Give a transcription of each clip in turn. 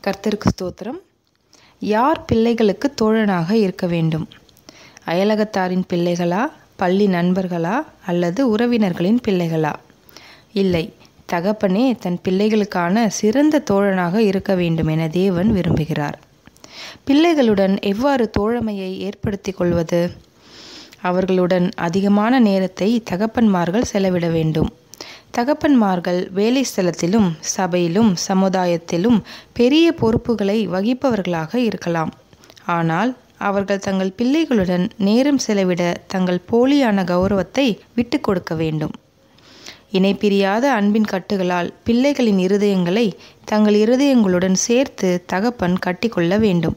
கர்த்தருக்கு ஸ்தோத்திரம் யார் பிள்ளைகளுக்கு தோழனாக இருக்க வேண்டும் அயலகத்தாரின் பிள்ளைகளா பள்ளி நண்பர்களா அல்லது உறவினர்களின் பிள்ளைகளா இல்லை தகப்பனே தன் பிள்ளைகளுக்கான சிறந்த தோழனாக இருக்க வேண்டும் என தேவன் விரும்புகிறார் பிள்ளைகளுடன் எவ்வாறு தோழமையை ஏற்படுத்திக் கொள்வது அவர்களுடன் அதிகமான நேரத்தை தகப்பன்மார்கள் செலவிட வேண்டும் தகப்பன்மார்கள் வேலை ஸ்தலத்திலும் சபையிலும் சமுதாயத்திலும் பெரிய பொறுப்புகளை வகிப்பவர்களாக இருக்கலாம் ஆனால் அவர்கள் தங்கள் பிள்ளைகளுடன் நேரம் செலவிட தங்கள் போலியான கௌரவத்தை விட்டு கொடுக்க வேண்டும் இணைப்பிரியாத அன்பின் கட்டுகளால் பிள்ளைகளின் இருதயங்களை தங்கள் இருதயங்களுடன் சேர்த்து தகப்பன் கட்டிக்கொள்ள வேண்டும்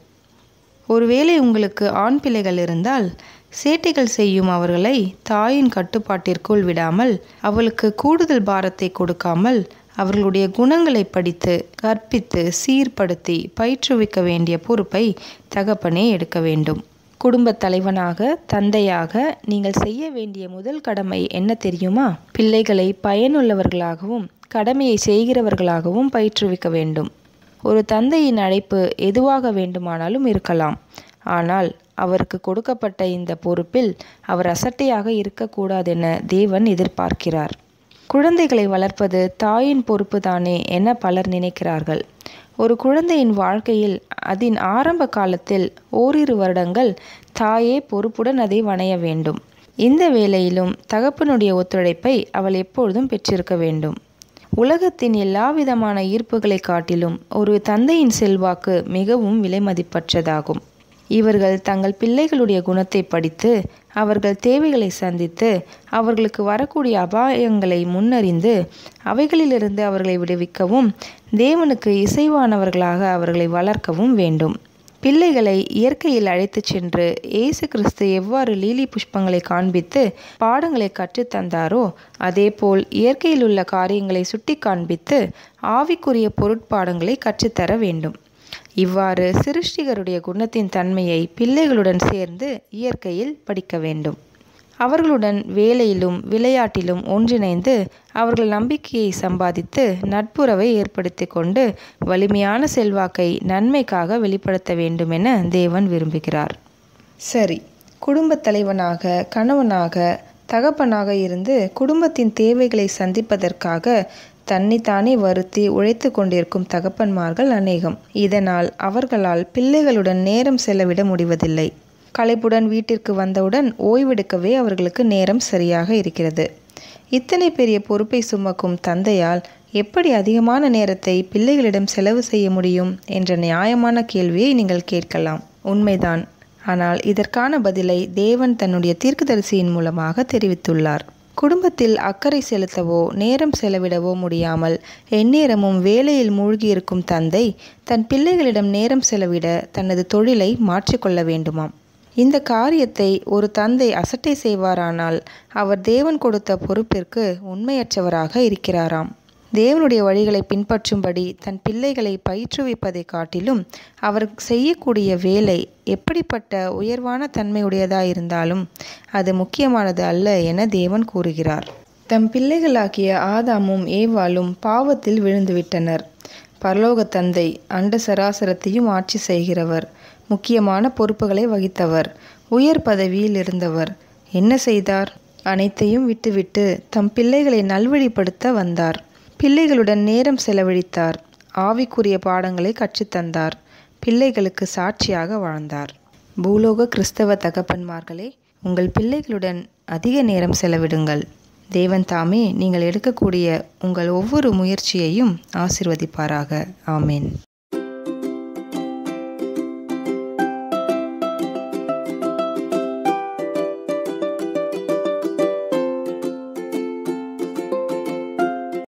ஒருவேளை உங்களுக்கு ஆண் பிள்ளைகள் இருந்தால் சேட்டைகள் செய்யும் அவர்களை தாயின் கட்டுப்பாட்டிற்குள் விடாமல் அவளுக்கு கூடுதல் பாரத்தை கொடுக்காமல் அவர்களுடைய குணங்களை படித்து கற்பித்து சீர்படுத்தி பயிற்றுவிக்க வேண்டிய பொறுப்பை தகப்பனே எடுக்க வேண்டும் குடும்பத் தலைவனாக தந்தையாக நீங்கள் செய்ய வேண்டிய முதல் கடமை என்ன தெரியுமா பிள்ளைகளை பயனுள்ளவர்களாகவும் கடமையை செய்கிறவர்களாகவும் பயிற்றுவிக்க வேண்டும் ஒரு தந்தையின் அழைப்பு எதுவாக வேண்டுமானாலும் இருக்கலாம் ஆனால் அவருக்கு கொடுக்கப்பட்ட இந்த பொறுப்பில் அவர் அசட்டையாக இருக்கக்கூடாதென தேவன் எதிர்பார்க்கிறார் குழந்தைகளை வளர்ப்பது தாயின் பொறுப்பு தானே என பலர் நினைக்கிறார்கள் ஒரு குழந்தையின் வாழ்க்கையில் அதன் ஆரம்ப காலத்தில் ஓரிரு வருடங்கள் தாயே பொறுப்புடன் அதை வணைய வேண்டும் இந்த வேளையிலும் தகப்பனுடைய ஒத்துழைப்பை அவள் எப்பொழுதும் பெற்றிருக்க வேண்டும் உலகத்தின் எல்லா விதமான ஈர்ப்புகளை காட்டிலும் ஒரு தந்தையின் செல்வாக்கு மிகவும் விலைமதிப்பற்றதாகும் இவர்கள் தங்கள் பிள்ளைகளுடைய குணத்தை படித்து அவர்கள் தேவைகளை சந்தித்து அவர்களுக்கு வரக்கூடிய அபாயங்களை முன்னறிந்து அவைகளிலிருந்து அவர்களை விடுவிக்கவும் தேவனுக்கு இசைவானவர்களாக அவர்களை வளர்க்கவும் வேண்டும் பிள்ளைகளை இயற்கையில் அழைத்துச் சென்று இயேசு கிறிஸ்து எவ்வாறு லீலி புஷ்பங்களை காண்பித்து பாடங்களை கற்றுத்தந்தாரோ அதேபோல் இயற்கையில் உள்ள காரியங்களை சுட்டி காண்பித்து ஆவிக்குரிய பொருட்பாடங்களை கற்றுத்தர வேண்டும் இவ்வாறு சிருஷ்டிகருடைய குணத்தின் தன்மையை பிள்ளைகளுடன் சேர்ந்து இயற்கையில் படிக்க வேண்டும் அவர்களுடன் வேலையிலும் விளையாட்டிலும் ஒன்றிணைந்து அவர்கள் நம்பிக்கையை சம்பாதித்து நட்புறவை ஏற்படுத்தி கொண்டு வலிமையான செல்வாக்கை நன்மைக்காக வெளிப்படுத்த வேண்டும் என தேவன் விரும்புகிறார் சரி குடும்பத் தலைவனாக கணவனாக தகப்பனாக இருந்து குடும்பத்தின் தேவைகளை சந்திப்பதற்காக தன்னைத்தானே வருத்தி உழைத்து கொண்டிருக்கும் தகப்பன்மார்கள் அநேகம் இதனால் அவர்களால் பிள்ளைகளுடன் நேரம் செலவிட முடிவதில்லை களைப்புடன் வீட்டிற்கு வந்தவுடன் ஓய்வெடுக்கவே அவர்களுக்கு நேரம் சரியாக இருக்கிறது இத்தனை பெரிய பொறுப்பை சுமக்கும் தந்தையால் எப்படி அதிகமான நேரத்தை பிள்ளைகளிடம் செலவு செய்ய முடியும் என்ற நியாயமான கேள்வியை நீங்கள் கேட்கலாம் உண்மைதான் ஆனால் இதற்கான பதிலை தேவன் தன்னுடைய தீர்க்கதரிசியின் மூலமாக தெரிவித்துள்ளார் குடும்பத்தில் அக்கறை செலுத்தவோ நேரம் செலவிடவோ முடியாமல் எந்நேரமும் வேலையில் மூழ்கியிருக்கும் தந்தை தன் பிள்ளைகளிடம் நேரம் செலவிட தனது தொழிலை மாற்றிக்கொள்ள வேண்டுமாம் இந்த காரியத்தை ஒரு தந்தை அசட்டை செய்வாரானால் அவர் தேவன் கொடுத்த பொறுப்பிற்கு உண்மையற்றவராக இருக்கிறாராம் தேவனுடைய வழிகளை பின்பற்றும்படி தன் பிள்ளைகளை பயிற்றுவிப்பதை காட்டிலும் அவர் செய்யக்கூடிய வேலை எப்படிப்பட்ட உயர்வான தன்மையுடையதாக இருந்தாலும் அது முக்கியமானது அல்ல என தேவன் கூறுகிறார் தம் பிள்ளைகளாகிய ஆதாமும் ஏவாளும் பாவத்தில் விழுந்துவிட்டனர் பரலோக தந்தை அண்ட சராசரத்தையும் ஆட்சி செய்கிறவர் முக்கியமான பொறுப்புகளை வகித்தவர் உயர் பதவியில் இருந்தவர் என்ன செய்தார் அனைத்தையும் விட்டுவிட்டு தம் பிள்ளைகளை நல்வழிப்படுத்த வந்தார் பிள்ளைகளுடன் நேரம் செலவழித்தார் ஆவிக்குரிய பாடங்களை கற்றுத்தந்தார் பிள்ளைகளுக்கு சாட்சியாக வாழ்ந்தார் பூலோக கிறிஸ்தவ தகப்பன்மார்களே உங்கள் பிள்ளைகளுடன் அதிக நேரம் செலவிடுங்கள் தேவன் தாமே நீங்கள் எடுக்கக்கூடிய உங்கள் ஒவ்வொரு முயற்சியையும் ஆசிர்வதிப்பாராக ஆமேன்